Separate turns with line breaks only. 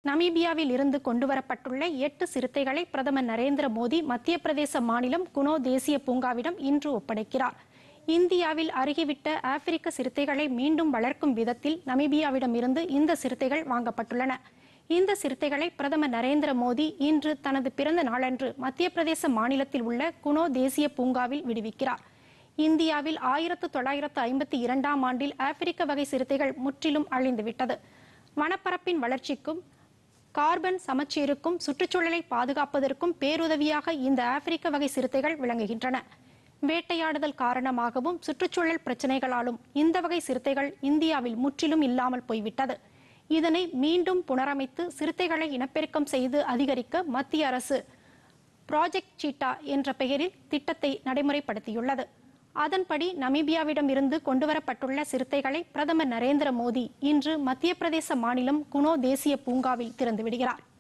நமீபியாவில் இருந்து கொண்டுவரப்பட்டுள்ள எட்டு சிறுத்தைகளை பிரதமர் நரேந்திர மோடி மத்திய பிரதேச மாநிலம் குனோ தேசிய பூங்காவிடம் இன்று ஒப்படைக்கிறார் இந்தியாவில் அருகிவிட்ட ஆப்பிரிக்க சிறுத்தைகளை மீண்டும் வளர்க்கும் விதத்தில் நமீபியாவிடம் இருந்து இந்த சிறுத்தைகள் வாங்கப்பட்டுள்ளன இந்த சிறுத்தைகளை பிரதமர் நரேந்திர மோடி இன்று தனது பிறந்த நாளன்று மத்திய பிரதேச மாநிலத்தில் உள்ள குனோ தேசிய பூங்காவில் விடுவிக்கிறார் இந்தியாவில் ஆயிரத்து தொள்ளாயிரத்து ஐம்பத்தி இரண்டாம் ஆண்டில் ஆப்பிரிக்க வகை சிறுத்தைகள் முற்றிலும் அழிந்துவிட்டது வனப்பரப்பின் வளர்ச்சிக்கும் கார்பன் சமச்சீருக்கும் சுற்றுச்சூழலை பாதுகாப்பதற்கும் பேருதவியாக இந்த ஆப்பிரிக்க வகை சிறுத்தைகள் விளங்குகின்றன வேட்டையாடுதல் காரணமாகவும் சுற்றுச்சூழல் பிரச்சனைகளாலும் இந்த வகை சிறுத்தைகள் இந்தியாவில் முற்றிலும் இல்லாமல் போய்விட்டது இதனை மீண்டும் புனரமைத்து சிறுத்தைகளை இனப்பெருக்கம் செய்து அதிகரிக்க மத்திய அரசு ப்ராஜெக்ட் சீட்டா என்ற பெயரில் திட்டத்தை நடைமுறைப்படுத்தியுள்ளது அதன்படி நமீபியாவிடம் இருந்து கொண்டுவரப்பட்டுள்ள சிறுத்தைகளை பிரதமர் நரேந்திர மோடி இன்று மத்திய பிரதேச மாநிலம் குனோ தேசிய பூங்காவில் திறந்து விடுகிறார்